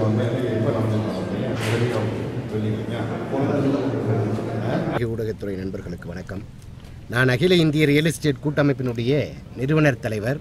ஊடகத்துறை நண்பர்களுக்கு வணக்கம் நான் அகில இந்திய ரியல் எஸ்டேட் கூட்டமைப்பினுடைய நிறுவனர் தலைவர்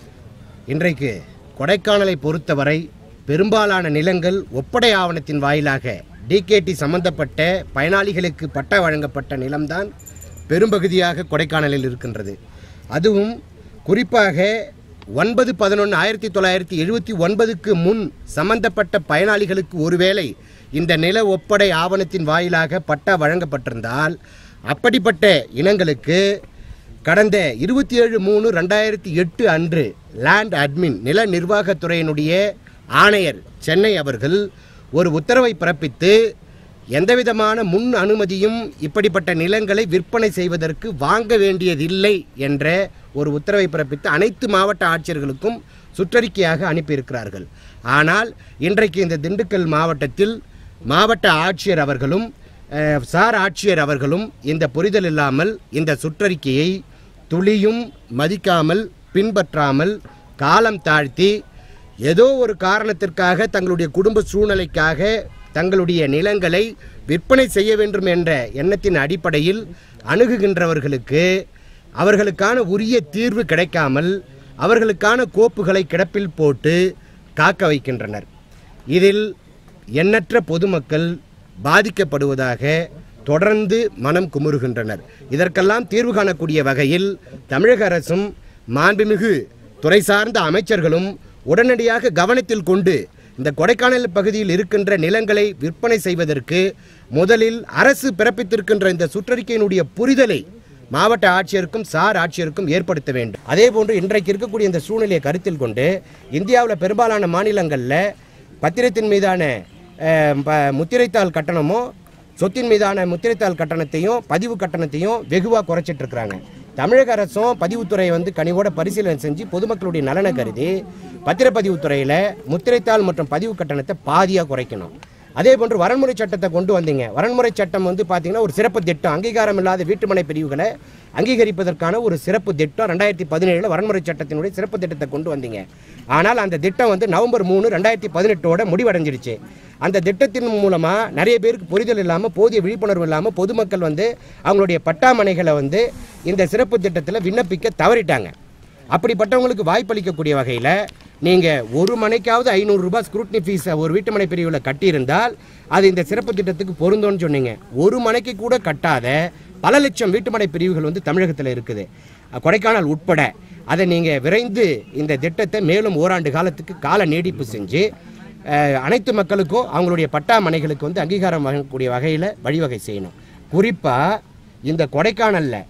இன்றைக்கு கொடைக்கானலை பொறுத்தவரை பெரும்பாலான நிலங்கள் ஒப்படை ஆவணத்தின் வாயிலாக டிகேடி சம்பந்தப்பட்ட பயனாளிகளுக்கு பட்டா வழங்கப்பட்ட நிலம்தான் பெரும்பகுதியாக கொடைக்கானலில் இருக்கின்றது அதுவும் குறிப்பாக ஒன்பது பதினொன்று ஆயிரத்தி தொள்ளாயிரத்தி எழுபத்தி ஒன்பதுக்கு முன் சம்பந்தப்பட்ட பயனாளிகளுக்கு ஒருவேளை இந்த நில ஒப்படை ஆவணத்தின் வாயிலாக பட்டா வழங்கப்பட்டிருந்தால் அப்படிப்பட்ட இனங்களுக்கு கடந்த இருபத்தி ஏழு மூணு ரெண்டாயிரத்தி எட்டு அன்று லேண்ட் அட்மின் நில நிர்வாகத்துறையினுடைய ஆணையர் சென்னை அவர்கள் ஒரு உத்தரவை பிறப்பித்து எந்தவிதமான முன் அனுமதியும் இப்படிப்பட்ட நிலங்களை விற்பனை செய்வதற்கு வாங்க வேண்டியதில்லை என்ற ஒரு உத்தரவை பிறப்பித்து அனைத்து மாவட்ட ஆட்சியர்களுக்கும் சுற்றறிக்கையாக அனுப்பியிருக்கிறார்கள் ஆனால் இன்றைக்கு இந்த திண்டுக்கல் மாவட்டத்தில் மாவட்ட ஆட்சியர் அவர்களும் அஹ், சார் ஆட்சியர் அவர்களும் இந்த புரிதல் இல்லாமல் இந்த சுற்றறிக்கையை துளியும் மதிக்காமல் பின்பற்றாமல் காலம் தாழ்த்தி ஏதோ ஒரு காரணத்திற்காக தங்களுடைய குடும்ப சூழ்நிலைக்காக தங்களுடைய நிலங்களை விற்பனை செய்ய வேண்டும் என்ற எண்ணத்தின் அடிப்படையில் அணுகுகின்றவர்களுக்கு அவர்களுக்கான உரிய தீர்வு கிடைக்காமல் அவர்களுக்கான கோப்புகளை கிடப்பில் போட்டு காக்க வைக்கின்றனர் இதில் எண்ணற்ற பொதுமக்கள் பாதிக்கப்படுவதாக தொடர்ந்து மனம் குமுறுகின்றனர் இதற்கெல்லாம் தீர்வு காணக்கூடிய வகையில் தமிழக அரசும் மாண்புமிகு துறை சார்ந்த அமைச்சர்களும் உடனடியாக கவனத்தில் கொண்டு இந்த கொடைக்கானல் பகுதியில் இருக்கின்ற நிலங்களை விற்பனை செய்வதற்கு முதலில் அரசு பிறப்பித்திருக்கின்ற இந்த சுற்றறிக்கையினுடைய புரிதலை மாவட்ட ஆட்சியருக்கும் சார் ஆட்சியருக்கும் ஏற்படுத்த வேண்டும் அதே போன்று இன்றைக்கு இருக்கக்கூடிய இந்த சூழ்நிலையை கருத்தில் கொண்டு இந்தியாவில் பெரும்பாலான மாநிலங்களில் பத்திரத்தின் மீதான அஹ், ப- முத்திரைத்தாள் கட்டணமோ சொத்தின் மீதான முத்திரைத்தாள் கட்டணத்தையும் பதிவு கட்டணத்தையும் வெகுவாக குறைச்சிட்டு இருக்கிறாங்க தமிழக அரசும் பதிவுத்துறை வந்து கனிவோட பரிசீலனை செஞ்சு பொதுமக்களுடைய நலனை கருதி பத்திரப்பதிவுத்துறையில் முத்திரைத்தாள் மற்றும் பதிவு கட்டணத்தை பாதியாக குறைக்கணும் அதே போன்று வரன்முறை சட்டத்தை கொண்டு வந்தீங்க வரன்முறை சட்டம் வந்து பார்த்தீங்கன்னா ஒரு சிறப்பு திட்டம் அங்கீகாரம் இல்லாத வீட்டுமனை பிரிவுகளை அங்கீகரிப்பதற்கான ஒரு சிறப்பு திட்டம் ரெண்டாயிரத்தி பதினேழில் வரன்முறை சட்டத்தினுடைய சிறப்பு திட்டத்தை கொண்டு வந்தீங்க ஆனால் அந்த திட்டம் வந்து நவம்பர் மூணு ரெண்டாயிரத்தி பதினெட்டோட முடிவடைஞ்சிருச்சு அந்த திட்டத்தின் மூலமாக நிறைய பேருக்கு புரிதல் இல்லாமல் போதிய விழிப்புணர்வு இல்லாமல் பொதுமக்கள் வந்து அவங்களுடைய பட்டாமனைகளை வந்து இந்த சிறப்பு திட்டத்தில் விண்ணப்பிக்க தவறிட்டாங்க அப்படிப்பட்டவங்களுக்கு வாய்ப்பளிக்கக்கூடிய வகையில் நீங்கள் ஒரு மனைக்காவது ஐநூறுரூபா ஸ்க்ரூட்னி ஃபீஸை ஒரு வீட்டுமனை பிரிவில் கட்டியிருந்தால் அது இந்த சிறப்பு திட்டத்துக்கு பொருந்தோன்னு சொன்னீங்க ஒரு மனைக்கு கூட கட்டாத பல லட்சம் வீட்டுமனை பிரிவுகள் வந்து தமிழகத்தில் இருக்குது அஹ் கொடைக்கானல் உட்பட அதை நீங்கள் விரைந்து இந்த திட்டத்தை மேலும் ஓராண்டு காலத்துக்கு கால நீடிப்பு செஞ்சு அஹ், அனைத்து மக்களுக்கும் அவங்களுடைய பட்டா மனைகளுக்கு வந்து அங்கீகாரம் வழங்கக்கூடிய வகையில் வழிவகை செய்யணும் குறிப்பாக இந்த கொடைக்கானலில்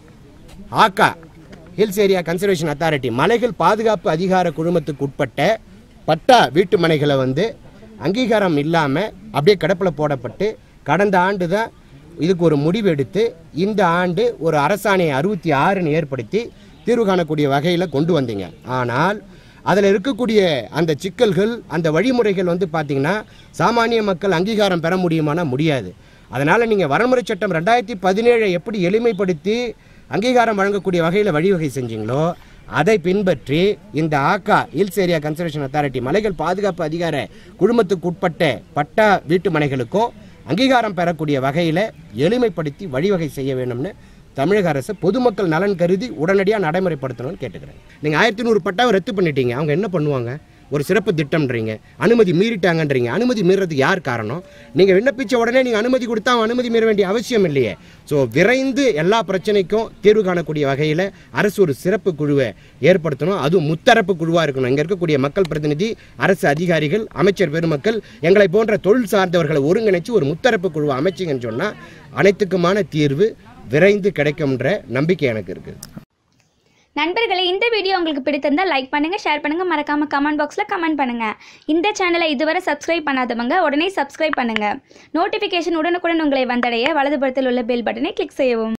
ஆக்கா ஹில்ஸ் ஏரியா கன்சர்வேஷன் அத்தாரிட்டி மலைகள் பாதுகாப்பு அதிகார குழுமத்துக்கு உட்பட்ட பட்டா வீட்டு மனைகளை வந்து அங்கீகாரம் இல்லாமல் அப்படியே கிடப்பில் போடப்பட்டு கடந்த ஆண்டு தான் இதுக்கு ஒரு முடிவு எடுத்து இந்த ஆண்டு ஒரு அரசாணையை அறுபத்தி ஆறுன்னு ஏற்படுத்தி தீர்வு காணக்கூடிய வகையில் கொண்டு வந்தீங்க ஆனால் அதில் இருக்கக்கூடிய அந்த சிக்கல்கள் அந்த வழிமுறைகள் வந்து பார்த்தீங்கன்னா சாமானிய மக்கள் அங்கீகாரம் பெற முடியுமானா முடியாது அதனால் நீங்கள் வரன்முறை சட்டம் ரெண்டாயிரத்தி பதினேழை எப்படி எளிமைப்படுத்தி அங்கீகாரம் வழங்கக்கூடிய வகையில் வழிவகை செஞ்சீங்களோ அதை பின்பற்றி இந்த ஆக்கா ஹில்ஸ் ஏரியா கன்சர்வேஷன் அத்தாரிட்டி மலைகள் பாதுகாப்பு அதிகார குழுமத்துக்கு உட்பட்ட பட்டா வீட்டு மனைகளுக்கும் அங்கீகாரம் பெறக்கூடிய வகையில் எளிமைப்படுத்தி வழிவகை செய்ய வேண்டும்னு தமிழக அரசு பொதுமக்கள் நலன் கருதி உடனடியாக நடைமுறைப்படுத்தணும்னு கேட்டுக்கிறேன் நீங்கள் ஆயிரத்தி நூறு பட்டாவை ரத்து பண்ணிட்டீங்க அவங்க என்ன பண்ணுவாங்க ஒரு சிறப்பு திட்டம்ன்றீங்க அனுமதி மீறிட்டாங்கன்றீங்க அனுமதி மீறதுக்கு யார் காரணம் நீங்கள் விண்ணப்பிச்ச உடனே நீங்கள் அனுமதி கொடுத்தா அவன் அனுமதி மீற வேண்டிய அவசியம் இல்லையே ஸோ விரைந்து எல்லா பிரச்சனைக்கும் தீர்வு காணக்கூடிய வகையில் அரசு ஒரு சிறப்பு குழுவை ஏற்படுத்தணும் அதுவும் முத்தரப்பு குழுவாக இருக்கணும் இங்கே இருக்கக்கூடிய மக்கள் பிரதிநிதி அரசு அதிகாரிகள் அமைச்சர் பெருமக்கள் எங்களை போன்ற தொழில் சார்ந்தவர்களை ஒருங்கிணைச்சு ஒரு முத்தரப்பு குழுவை அமைச்சிங்கன்னு சொன்னால் அனைத்துக்குமான தீர்வு விரைந்து கிடைக்கும்ன்ற நம்பிக்கை எனக்கு இருக்குது நண்பர்களே இந்த வீடியோ உங்களுக்கு பிடித்திருந்தா லைக் பண்ணுங்க ஷேர் பண்ணுங்க மறக்காம கமெண்ட் பாக்ஸ்ல கமெண்ட் பண்ணுங்க இந்த சேனலை இதுவரை சப்ஸ்கிரைப் பண்ணாதவங்க உடனே சப்ஸ்கிரைப் பண்ணுங்க நோட்டிஃபிகேஷன் உடனுக்குடன் உங்களை வந்தடைய வலதுபுறத்தில் உள்ள பெல் பட்டனை கிளிக் செய்யவும்